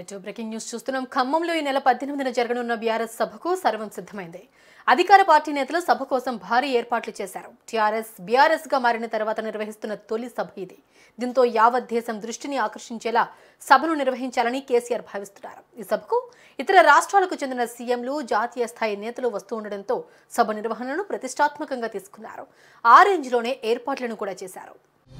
right breaking news చూస్తున్నాం ఖమ్మంలో ఈ నెల పద్దెనిమిదిన జరగనున్న బీఆర్ఎస్ సభకు సర్వం సిద్ధమైంది అధికార పార్టీ నేతలు సభ కోసం భారీ ఏర్పాట్లు చేశారు టీఆర్ఎస్ బీఆర్ఎస్ గా మారిన తర్వాత నిర్వహిస్తున్న తొలి సభ ఇది దీంతో యావత్ దేశం దృష్టిని ఆకర్షించేలా సభను నిర్వహించాలని కేసీఆర్ భావిస్తున్నారు ఈ సభకు ఇతర రాష్ట్రాలకు చెందిన సీఎంలు జాతీయ స్థాయి నేతలు వస్తూ ఉండడంతో సభ నిర్వహణను ప్రతిష్టాత్మకంగా తీసుకున్నారు ఆ రేంజ్లోనే ఏర్పాట్లను కూడా చేశారు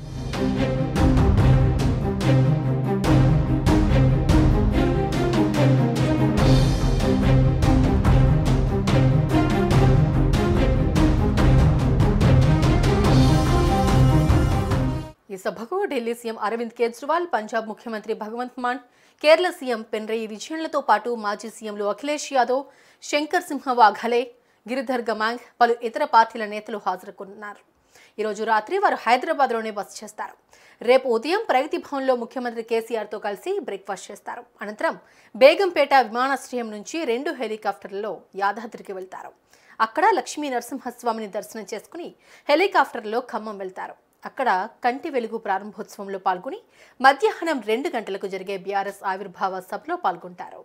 ఈ సభకు ఢిల్లీ సీఎం అరవింద్ కేజ్రీవాల్ పంజాబ్ ముఖ్యమంత్రి భగవంత్ మాన్ కేరళ సీఎం పెన్రయి విజయన్లతో పాటు మాజీ సీఎంలు అఖిలేష్ యాదవ్ శంకర్ సింహ వాఘలే గిరిధర్ గమాంగ్ పలు ఇతర పార్టీల నేతలు హాజరుకున్నారు ఈరోజు రాత్రి వారు హైదరాబాద్లోనే బస చేస్తారు రేపు ఉదయం ప్రగతి భవన్లో ముఖ్యమంత్రి కేసీఆర్తో కలిసి బ్రేక్ఫాస్ట్ చేస్తారు అనంతరం బేగంపేట విమానాశ్రయం నుంచి రెండు హెలికాప్టర్లలో యాదాద్రికి వెళ్తారు అక్కడ లక్ష్మీ నరసింహస్వామిని దర్శనం చేసుకుని హెలికాప్టర్లో ఖమ్మం వెళ్తారు అక్కడ కంటి వెలుగు ప్రారంభోత్సవంలో పాల్గొని మధ్యాహ్నం రెండు గంటలకు జరిగే బీఆర్ఎస్ ఆవిర్భావ సభలో పాల్గొంటారు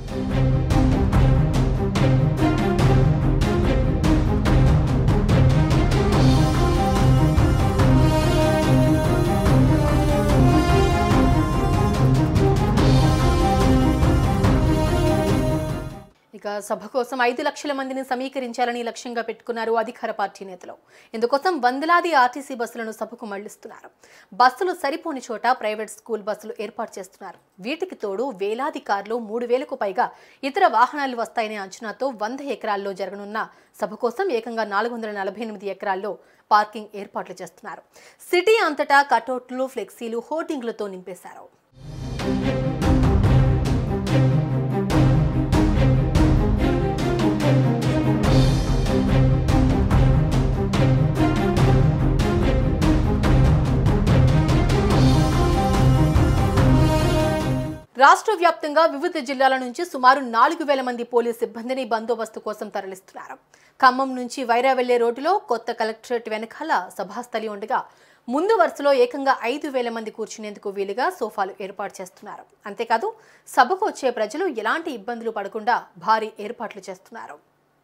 ఇక సభ కోసం ఐదు లక్షల మందిని సమీకరించాలని లక్ష్యంగా పెట్టుకున్నారు అధికార పార్టీ నేతలు ఇందుకోసం వందలాది ఆర్టీసీ బస్సులను సభకు మళ్లిస్తున్నారు బస్సులు సరిపోని చోట ప్రైవేట్ స్కూల్ బస్సులు ఏర్పాటు చేస్తున్నారు వీటికి తోడు వేలాది కార్లు మూడు వేలకు పైగా ఇతర వాహనాలు వస్తాయనే అంచనాతో వంద ఎకరాల్లో జరగనున్న సభ కోసం ఏకంగా నాలుగు వందల నలభై ఎనిమిది ఎకరాల్లో పార్కింగ్ ఏర్పాట్లు చేస్తున్నారు సిటీ అంతటా కటౌట్లు ఫ్లెక్సీలు హోర్డింగ్లతో నింపేశారు రాష్ట్ర వ్యాప్తంగా వివిధ జిల్లాల నుంచి సుమారు నాలుగు వేల మంది పోలీస్ సిబ్బందిని బందోబస్తు కోసం తరలిస్తున్నారు ఖమ్మం నుంచి వైరా వెళ్లే రోడ్డులో కొత్త కలెక్టరేట్ వెనకాల సభాస్థలి ఉండగా ముందు వరుసలో ఏకంగా ఐదు వేల మంది కూర్చునేందుకు వీలుగా సోఫాలు ఏర్పాటు చేస్తున్నారు అంతేకాదు సభకు వచ్చే ప్రజలు ఎలాంటి ఇబ్బందులు పడకుండా భారీ ఏర్పాట్లు చేస్తున్నారు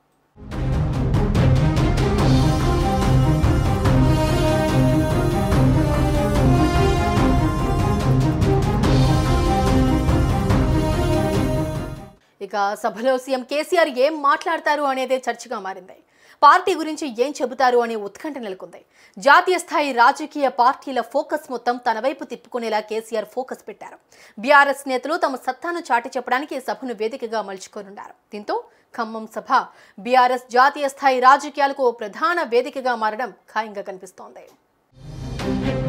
ఇక సభలో సీఎం కేసీఆర్ ఏం మాట్లాడతారు అనేదే చర్చగా మారింది పార్టీ గురించి ఏం చెబుతారు అనే ఉత్కంఠ నెలకొంది జాతీయ స్థాయి రాజకీయ పార్టీల ఫోకస్ మొత్తం తన వైపు తిప్పుకునేలా కేసీఆర్ ఫోకస్ పెట్టారు బీఆర్ఎస్ నేతలు తమ సత్తాను చాటి చెప్పడానికి ఈ సభను వేదికగా మలుచుకోనున్నారు దీంతో ఖమ్మం సభ బీఆర్ఎస్ జాతీయ స్థాయి రాజకీయాలకు ఓ ప్రధాన వేదికగా మారడం ఖాయంగా కనిపిస్తోంది